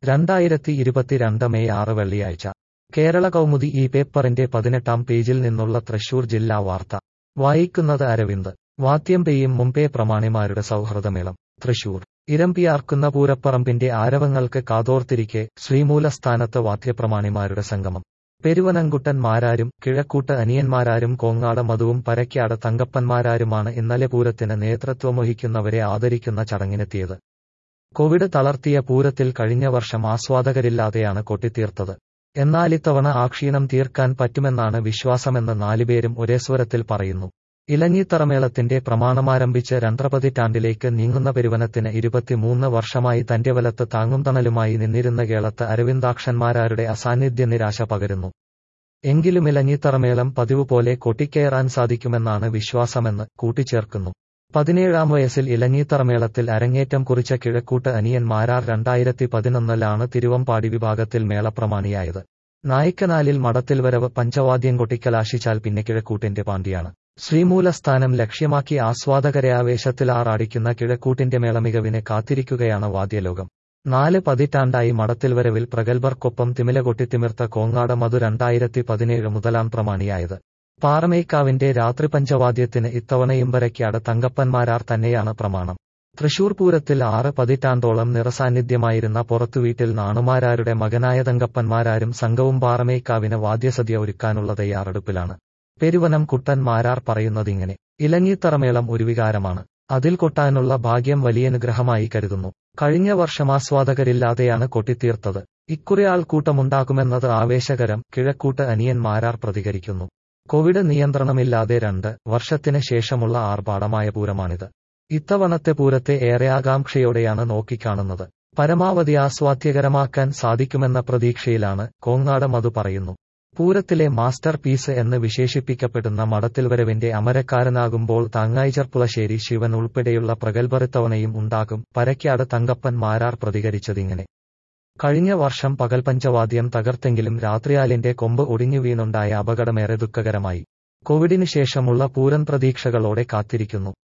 രണ്ടായിരത്തി ഇരുപത്തിരണ്ട് മെയ് ആറ് വെള്ളിയാഴ്ച കേരള കൗമുദി ഈ പേപ്പറിന്റെ പതിനെട്ടാം പേജിൽ നിന്നുള്ള തൃശൂർ ജില്ലാ വാർത്ത വായിക്കുന്നത് അരവിന്ദ് വാദ്യം പെയ്യും മുമ്പേ പ്രമാണിമാരുടെ സൗഹൃദമേളം തൃശൂർ ഇരമ്പിയാർക്കുന്ന പൂരപ്പറമ്പിന്റെ ആരവങ്ങൾക്ക് കാതോർത്തിരിക്കെ ശ്രീമൂലസ്ഥാനത്ത് വാദ്യപ്രമാണിമാരുടെ സംഗമം പെരുവനങ്കുട്ടന്മാരാരും കിഴക്കൂട്ട് അനിയന്മാരാരും കോങ്ങാട് മധുവും പരക്കാട് തങ്കപ്പന്മാരാരുമാണ് ഇന്നലെ പൂരത്തിന് നേതൃത്വം വഹിക്കുന്നവരെ ആദരിക്കുന്ന ചടങ്ങിനെത്തിയത് കോവിഡ് തളർത്തിയ പൂരത്തിൽ കഴിഞ്ഞ വർഷം ആസ്വാദകരില്ലാതെയാണ് കൊട്ടിത്തീർത്തത് എന്നാലിത്തവണ ആ ക്ഷീണം തീർക്കാൻ പറ്റുമെന്നാണ് വിശ്വാസമെന്ന് നാലുപേരും ഒരേ സ്വരത്തിൽ പറയുന്നു ഇലഞ്ഞിത്തറമേളത്തിന്റെ പ്രമാണമാരംഭിച്ച് രണ്ടര പതിറ്റാണ്ടിലേക്ക് നീങ്ങുന്ന പെരുവനത്തിന് ഇരുപത്തിമൂന്ന് വർഷമായി തന്റെ വലത്ത് താങ്ങും തണലുമായി നിന്നിരുന്ന കേളത്ത് അരവിന്ദാക്ഷന്മാരാരുടെ അസാന്നിധ്യ നിരാശ പകരുന്നു എങ്കിലും ഇലഞ്ഞിത്തറമേളം പതിവ് പോലെ കൊട്ടിക്കയറാൻ സാധിക്കുമെന്നാണ് വിശ്വാസമെന്ന് കൂട്ടിച്ചേർക്കുന്നു പതിനേഴാം വയസ്സിൽ ഇലഞ്ഞിത്തറമേളത്തിൽ അരങ്ങേറ്റം കുറിച്ച കിഴക്കൂട്ട് അനിയൻ മാരാർ രണ്ടായിരത്തി പതിനൊന്നിലാണ് തിരുവമ്പാടി വിഭാഗത്തിൽ മേളപ്രമാണിയായത് നായിക്കനാലിൽ മടത്തിൽ വരവ് പഞ്ചവാദ്യം കൊട്ടിക്കലാശിച്ചാൽ പിന്നെ കിഴക്കൂട്ടിന്റെ പാണ്ടിയാണ് ശ്രീമൂലസ്ഥാനം ലക്ഷ്യമാക്കി ആസ്വാദകരെ ആവേശത്തിലാറാടിക്കുന്ന കിഴക്കൂട്ടിന്റെ മേളമികവിനെ കാത്തിരിക്കുകയാണ് വാദ്യലോകം നാല് പതിറ്റാണ്ടായി മടത്തിൽ വരവിൽ പ്രഗത്ഭർക്കൊപ്പം തിമില കൊട്ടിത്തിമിർത്ത കോങ്ങാട് മധു രണ്ടായിരത്തി പതിനേഴ് മുതലാം പ്രമാണിയായത് പാറമേക്കാവിന്റെ രാത്രി പഞ്ചവാദ്യത്തിന് ഇത്തവണയും വരയ്ക്കാട് തങ്കപ്പന്മാരാർ തന്നെയാണ് പ്രമാണം തൃശൂർ പൂരത്തിൽ ആറ് പതിറ്റാണ്ടോളം നിറസാന്നിധ്യമായിരുന്ന പുറത്തുവീട്ടിൽ നാണുമാരാരുടെ മകനായ തങ്കപ്പന്മാരാരും സംഘവും പാറമേക്കാവിന് വാദ്യസദ്യ ഒരുക്കാനുള്ള തയ്യാറെടുപ്പിലാണ് പെരുവനം കുട്ടൻ മാരാർ പറയുന്നതിങ്ങനെ ഇലഞ്ഞിത്തറമേളം ഒരു വികാരമാണ് അതിൽ കൊട്ടാനുള്ള ഭാഗ്യം വലിയനുഗ്രഹമായി കരുതുന്നു കഴിഞ്ഞ വർഷം ആസ്വാദകരില്ലാതെയാണ് കൊട്ടിത്തീർത്തത് ഇക്കുറി ആൾക്കൂട്ടമുണ്ടാകുമെന്നത് ആവേശകരം കിഴക്കൂട്ട് അനിയൻ മാരാർ പ്രതികരിക്കുന്നു കോവിഡ് നിയന്ത്രണമില്ലാതെ രണ്ട് വർഷത്തിന് ശേഷമുള്ള ആർഭാടമായ പൂരമാണിത് ഇത്തവണത്തെ പൂരത്തെ ഏറെ ആകാംക്ഷയോടെയാണ് നോക്കിക്കാണുന്നത് പരമാവധി ആസ്വാദ്യകരമാക്കാൻ സാധിക്കുമെന്ന പ്രതീക്ഷയിലാണ് കോങ്ങാട് മധു പറയുന്നു പൂരത്തിലെ മാസ്റ്റർ പീസ് എന്ന് വിശേഷിപ്പിക്കപ്പെടുന്ന മടത്തിൽ വരവിന്റെ അമരക്കാരനാകുമ്പോൾ താങ്ങായിചർപ്പുളശ്ശേരി ശിവൻ ഉൾപ്പെടെയുള്ള പ്രഗത്ഭറിത്തവണയും ഉണ്ടാകും പരക്കാട് തങ്കപ്പൻ മാരാർ പ്രതികരിച്ചതിങ്ങനെ കഴിഞ്ഞ വർഷം പകൽ പഞ്ചവാദ്യം തകർത്തെങ്കിലും രാത്രിയാലിന്റെ കൊമ്പ് ഒടിഞ്ഞു വീണുണ്ടായ അപകടമേറെ ദുഃഖകരമായി കോവിഡിന് ശേഷമുള്ള പൂരൻ പ്രതീക്ഷകളോടെ കാത്തിരിക്കുന്നു